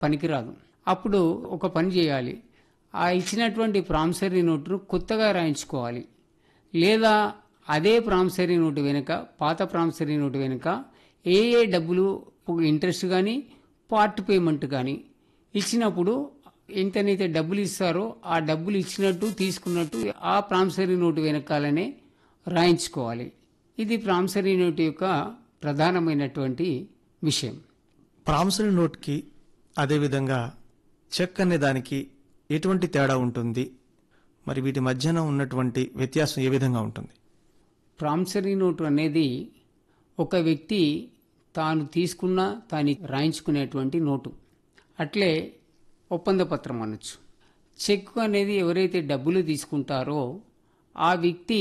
పనికిరాదు అప్పుడు ఒక పని చేయాలి ఆ ఇచ్చినటువంటి ప్రామిసరీ నోటును కొత్తగా రాయించుకోవాలి లేదా అదే ప్రామిసరీ నోటు వెనుక పాత ప్రామిసరీ నోటు వెనుక ఏ ఏ డబ్బులు ఇంట్రెస్ట్ కానీ పార్ట్ పేమెంట్ కానీ ఇచ్చినప్పుడు ఎంతనైతే డబ్బులు ఇస్తారో ఆ డబ్బులు ఇచ్చినట్టు తీసుకున్నట్టు ఆ ప్రామిసరీ నోటు వెనకాలనే రాయించుకోవాలి ఇది ప్రామిసరీ నోటు యొక్క ప్రధానమైనటువంటి విషయం ప్రామిసరీ నోట్కి అదేవిధంగా చెక్ అనే దానికి ఎటువంటి తేడా ఉంటుంది మరి వీటి మధ్యన ఉన్నటువంటి వ్యత్యాసం ఏ విధంగా ఉంటుంది ప్రామిసరీ నోటు అనేది ఒక వ్యక్తి తాను తీసుకున్న తాను రాయించుకునేటువంటి నోటు అట్లే ఒప్పంద పత్రం అనొచ్చు చెక్ అనేది ఎవరైతే డబ్బులు తీసుకుంటారో ఆ వ్యక్తి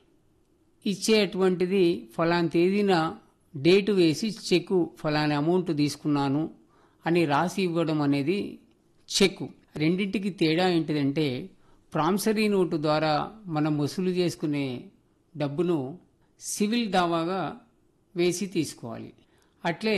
ఇచ్చేటువంటిది ఫలానా తేదీన డేటు వేసి చెక్కు ఫలానా అమౌంట్ తీసుకున్నాను అని రాసి ఇవ్వడం అనేది చెక్కు రెండింటికి తేడా ఏంటిదంటే ప్రామిసరీ నోటు ద్వారా మనం వసూలు చేసుకునే డబ్బును సివిల్ దావాగా వేసి తీసుకోవాలి అట్లే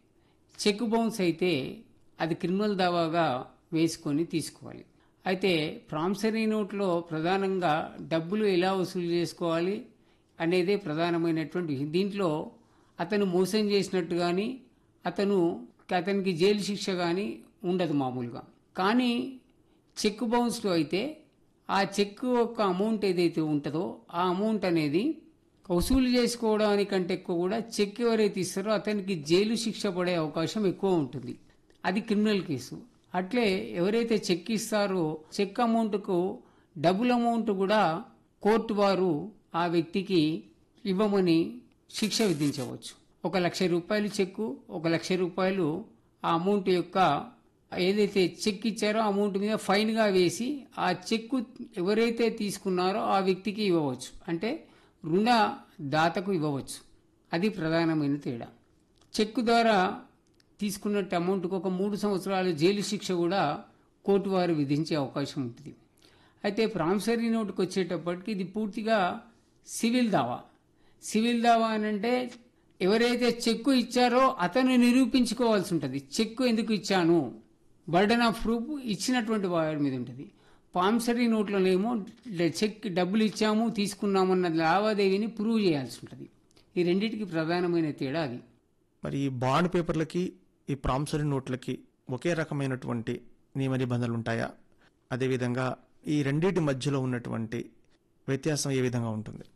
చెక్ బౌన్స్ అయితే అది క్రిమినల్ దావాగా వేసుకొని తీసుకోవాలి అయితే ప్రామిసరీ నోట్లో ప్రధానంగా డబ్బులు ఎలా వసూలు చేసుకోవాలి అనేదే ప్రధానమైనటువంటి విషయం దీంట్లో అతను మోసం చేసినట్టు కానీ అతను అతనికి జైలు శిక్ష కానీ ఉండదు మామూలుగా కానీ చెక్ బౌన్స్లో అయితే ఆ చెక్ యొక్క అమౌంట్ ఏదైతే ఉంటుందో ఆ అమౌంట్ అనేది వసూలు చేసుకోవడానికంటే ఎక్కువ కూడా చెక్ ఎవరైతే ఇస్తారో అతనికి జైలు శిక్ష పడే అవకాశం ఎక్కువ ఉంటుంది అది క్రిమినల్ కేసు అట్లే ఎవరైతే చెక్ ఇస్తారో చెక్ అమౌంట్కు డబుల్ అమౌంట్ కూడా కోర్టు వారు ఆ వ్యక్తికి ఇవ్వమని శిక్ష విధించవచ్చు ఒక లక్ష రూపాయలు చెక్కు ఒక లక్ష రూపాయలు ఆ అమౌంట్ యొక్క ఏదైతే చెక్ ఇచ్చారో ఆ అమౌంట్ మీద ఫైన్గా వేసి ఆ చెక్కు ఎవరైతే తీసుకున్నారో ఆ వ్యక్తికి ఇవ్వవచ్చు అంటే రుణ దాతకు ఇవ్వవచ్చు అది ప్రధానమైన తేడా చెక్కు ద్వారా తీసుకున్నట్టు అమౌంట్కి ఒక మూడు సంవత్సరాలు జైలు శిక్ష కూడా కోర్టు వారు విధించే అవకాశం ఉంటుంది అయితే ప్రామిసరీ నోటుకు వచ్చేటప్పటికి ఇది పూర్తిగా సివిల్ దావా సివిల్ దావా అని అంటే ఎవరైతే చెక్కు ఇచ్చారో అతను నిరూపించుకోవాల్సి ఉంటుంది చెక్కు ఎందుకు ఇచ్చాను బర్డన్ ఆఫ్ ప్రూఫ్ ఇచ్చినటువంటి వారి మీద ఉంటుంది ప్రామిసరీ నోట్లోనేమో చెక్ డబ్బులు ఇచ్చాము తీసుకున్నామన్న లావాదేవీని ప్రూవ్ చేయాల్సి ఉంటుంది ఈ రెండింటికి ప్రధానమైన తేడా అది మరి ఈ బాండ్ పేపర్లకి ఈ ప్రామిసరీ నోట్లకి ఒకే రకమైనటువంటి నియమ నిబంధనలు ఉంటాయా అదేవిధంగా ఈ రెండింటి మధ్యలో ఉన్నటువంటి వ్యత్యాసం ఏ విధంగా ఉంటుంది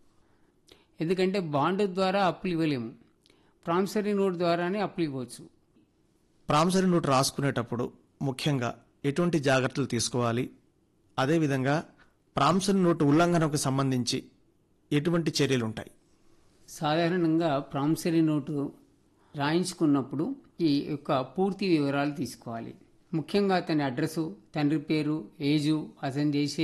ఎందుకంటే బాండ్ ద్వారా అప్పులు ఇవ్వలేము ప్రామిసరీ నోట్ ద్వారానే అప్పులు ఇవ్వచ్చు ప్రామిసరీ నోట్ రాసుకునేటప్పుడు ముఖ్యంగా ఎటువంటి జాగ్రత్తలు తీసుకోవాలి అదేవిధంగా ప్రామిసరీ నోటు ఉల్లంఘనకు సంబంధించి ఎటువంటి చర్యలు ఉంటాయి సాధారణంగా ప్రామిసరీ నోటు రాయించుకున్నప్పుడు ఈ యొక్క పూర్తి వివరాలు తీసుకోవాలి ముఖ్యంగా అతని అడ్రస్సు తండ్రి పేరు ఏజు అతను చేసే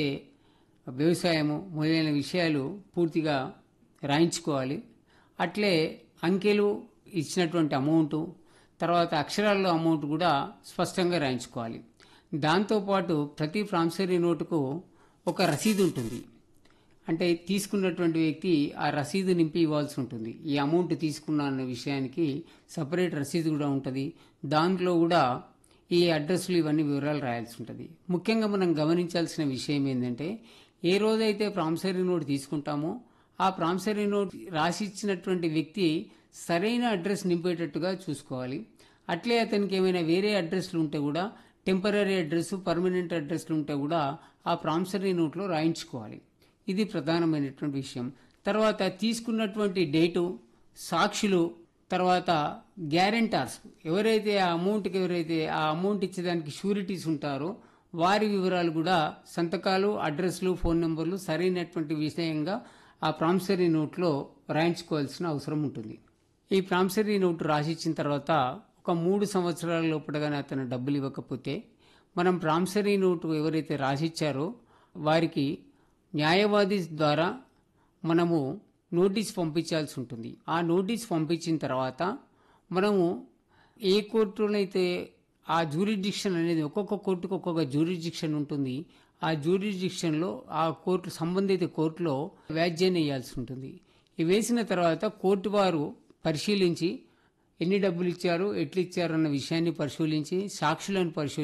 వ్యవసాయము మొదలైన విషయాలు పూర్తిగా రాయించుకోవాలి అట్లే అంకెలు ఇచ్చినటువంటి అమౌంట్ తర్వాత అక్షరాల్లో అమౌంట్ కూడా స్పష్టంగా రాయించుకోవాలి దాంతోపాటు ప్రతి ప్రామిసరీ నోటుకు ఒక రసీదు ఉంటుంది అంటే తీసుకున్నటువంటి వ్యక్తి ఆ రసీదు నింపి ఇవ్వాల్సి ఉంటుంది ఈ అమౌంట్ తీసుకున్నా అన్న విషయానికి సపరేట్ రసీదు కూడా ఉంటుంది దాంట్లో కూడా ఈ అడ్రస్లు ఇవన్నీ వివరాలు రాయాల్సి ఉంటుంది ముఖ్యంగా మనం గమనించాల్సిన విషయం ఏంటంటే ఏ రోజైతే ప్రామిసరీ నోట్ తీసుకుంటామో ఆ ప్రామిసరీ నోట్ రాసిచ్చినటువంటి వ్యక్తి సరైన అడ్రస్ నింపేటట్టుగా చూసుకోవాలి అట్లే అతనికి ఏమైనా వేరే అడ్రస్లు ఉంటే కూడా టెంపరీ అడ్రస్ పర్మనెంట్ అడ్రస్లు ఉంటే కూడా ఆ ప్రామిసరీ నోట్లో రాయించుకోవాలి ఇది ప్రధానమైనటువంటి విషయం తర్వాత తీసుకున్నటువంటి డేటు సాక్షులు తర్వాత గ్యారెంటార్స్ ఎవరైతే ఆ అమౌంట్కి ఎవరైతే ఆ అమౌంట్ ఇచ్చేదానికి షూరిటీస్ ఉంటారో వారి వివరాలు కూడా సంతకాలు అడ్రస్లు ఫోన్ నెంబర్లు సరైనటువంటి విషయంగా ఆ ప్రామిసరీ నోట్లో రాయించుకోవాల్సిన అవసరం ఉంటుంది ఈ ప్రామిసరీ నోటు రాసిచ్చిన తర్వాత ఒక మూడు సంవత్సరాల లోపలగానే అతను డబ్బులు ఇవ్వకపోతే మనం ప్రామిసరీ నోటు ఎవరైతే రాసిచ్చారో వారికి న్యాయవాది ద్వారా మనము నోటీస్ పంపించాల్సి ఉంటుంది ఆ నోటీస్ పంపించిన తర్వాత మనము ఏ కోర్టులోనైతే ఆ జూరిడిక్షన్ అనేది ఒక్కొక్క కోర్టుకు ఒక్కొక్క జూరిడిక్షన్ ఉంటుంది ఆ జూరిడిక్షన్లో ఆ కోర్టు సంబంధిత కోర్టులో వ్యాజ్యాన్ని వేయాల్సి ఉంటుంది ఈ వేసిన తర్వాత కోర్టు వారు పరిశీలించి ఎన్ని డబ్బులు ఇచ్చారు ఎట్లు ఇచ్చారు అన్న విషయాన్ని పరిశీలించి సాక్షులను పరిశీలించి